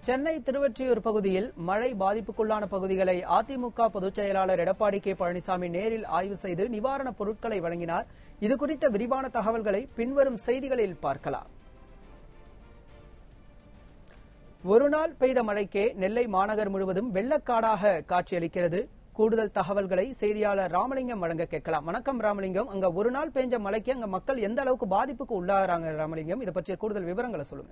சென்னை திருவொற்றியூர் பகுதியில் மழை பாதிப்புக்குள்ளான பகுதிகளை அதிமுக பொதுச் செயலாளர் எடப்பாடி கே பழனிசாமி நேரில் ஆய்வு செய்து நிவாரணப் பொருட்களை வழங்கினார் இதுகுறித்த விரிவான தகவல்களை பின்வரும் செய்திகளில் பார்க்கலாம் ஒருநாள் பெய்த மழைக்கே நெல்லை மாநகர் முழுவதும் வெள்ளக்காடாக காட்சியளிக்கிறது கூடுதல் தகவல்களை செய்தியாளர் ராமலிங்கம் வழங்க கேட்கலாம் வணக்கம் ராமலிங்கம் அங்க ஒரு நாள் பெஞ்ச மழைக்கு அங்க மக்கள் எந்த அளவுக்கு பாதிப்புக்கு உள்ளாகிறாங்க ராமலிங்கம் இதை பற்றிய கூடுதல் விவரங்களை சொல்லுங்க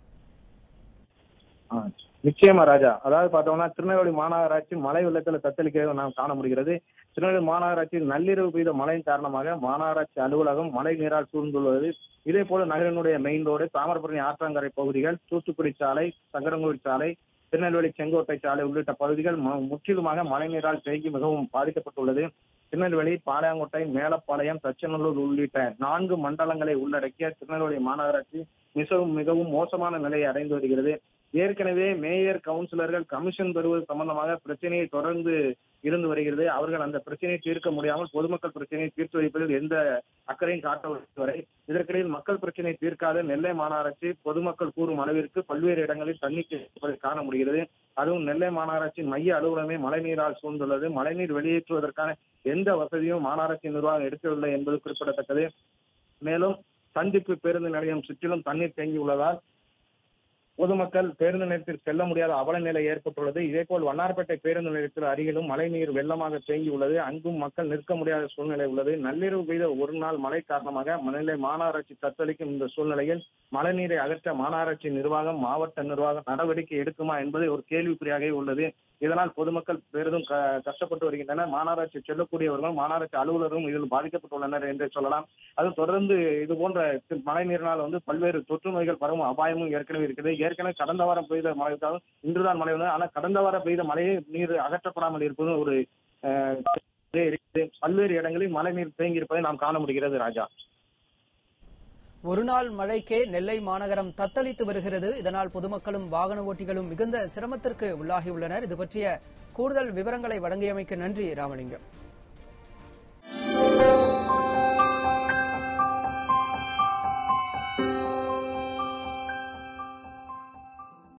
ஆ, நிச்சயமா ராஜா அதாவது பார்த்தோம்னா திருநெல்வேலி மாநகராட்சி மழை வெள்ளத்துல தத்தளிக்கிறதை நாம் காண முடிகிறது திருநெல்வேலி மாநகராட்சியில் நள்ளிரவு பெய்த மழையின் காரணமாக மாநகராட்சி அலுவலகம் மழை நீரால் சூழ்ந்துள்ளது இதே போல நகரினுடைய மெயின் ரோடு தாமிரபரணி ஆற்றங்கரை பகுதிகள் தூத்துக்குடி சாலை சங்கரங்கோவில் சாலை திருநெல்வேலி செங்கோட்டை சாலை உள்ளிட்ட பகுதிகள் மு- முற்றிலுமாக மழைநீரால் தேங்கி மிகவும் பாதிக்கப்பட்டுள்ளது திருநெல்வேலி பாளையங்கோட்டை மேலப்பாளையம் தச்சநல்லூர் உள்ளிட்ட நான்கு மண்டலங்களை உள்ளடக்கிய திருநெல்வேலி மாநகராட்சி மிகவும் மிகவும் மோசமான நிலையை அடைந்து வருகிறது ஏற்கனவே மேயர் கவுன்சிலர்கள் கமிஷன் பெறுவது சம்பந்தமாக பிரச்சனையை தொடர்ந்து இருந்து வருகிறது அவர்கள் அந்த பிரச்சனையை தீர்க்க முடியாமல் பொதுமக்கள் பிரச்சனையை தீர்த்து வைப்பதில் எந்த அக்கறையும் காட்டவில்லை இதற்கிடையில் மக்கள் பிரச்சனையை தீர்க்காத நெல்லை மாநகராட்சி பொதுமக்கள் கூறும் அளவிற்கு பல்வேறு இடங்களில் தண்ணீர் தேங்குவதை காண முடிகிறது அதுவும் நெல்லை மாநகராட்சியின் மைய அலுவலகமே மழைநீரால் சூழ்ந்துள்ளது மழைநீர் வெளியேற்றுவதற்கான எந்த வசதியும் மாநகராட்சி நிர்வாகம் எடுக்கவில்லை என்பது குறிப்பிடத்தக்கது மேலும் சந்திப்பு பேருந்து நிலையம் சுற்றிலும் தண்ணீர் தேங்கியுள்ளதால் பொதுமக்கள் பேருந்து நிலையத்தில் செல்ல முடியாத அவல நிலை ஏற்பட்டுள்ளது இதேபோல் வண்ணார்பேட்டை பேருந்து நிலையத்தில் அருகிலும் மழைநீர் வெள்ளமாக தேங்கி உள்ளது அங்கும் மக்கள் நிற்க முடியாத சூழ்நிலை உள்ளது நள்ளிரவு பெய்த ஒரு நாள் மழை காரணமாக மணலை மாநகராட்சி தத்தளிக்கும் இந்த சூழ்நிலையில் மழைநீரை அகற்ற மாநகராட்சி நிர்வாகம் மாவட்ட நிர்வாகம் நடவடிக்கை எடுக்குமா என்பது ஒரு கேள்விக்குறியாகவே உள்ளது இதனால் பொதுமக்கள் பெரிதும் க- கஷ்டப்பட்டு வருகின்றனர் மாநகராட்சி செல்லக்கூடியவர்களும் மாநகராட்சி அலுவலரும் இதில் பாதிக்கப்பட்டுள்ளனர் என்று சொல்லலாம் அது தொடர்ந்து இது போன்ற மழை நீரினால் வந்து பல்வேறு தொற்று நோய்கள் பரவும் அபாயமும் ஏற்கனவே இருக்குது ஏற்கனவே கடந்த வாரம் பெய்த மழைக்காக இன்றுதான் மழை வந்தது ஆனால் கடந்த வாரம் பெய்த மழையே நீர் அகற்றப்படாமல் இருப்பது ஒரு அஹ், இருக்குது. பல்வேறு இடங்களில் மழை நீர் தேங்கி இருப்பதை நாம் காண முடிகிறது ராஜா ஒருநாள் மழைக்கே நெல்லை மாநகரம் தத்தளித்து வருகிறது இதனால் பொதுமக்களும் வாகன ஓட்டிகளும் மிகுந்த சிரமத்திற்கு உள்ளாகியுள்ளனர் இது பற்றிய கூடுதல் விவரங்களை வழங்கியமைக்கு நன்றி ராமலிங்கம்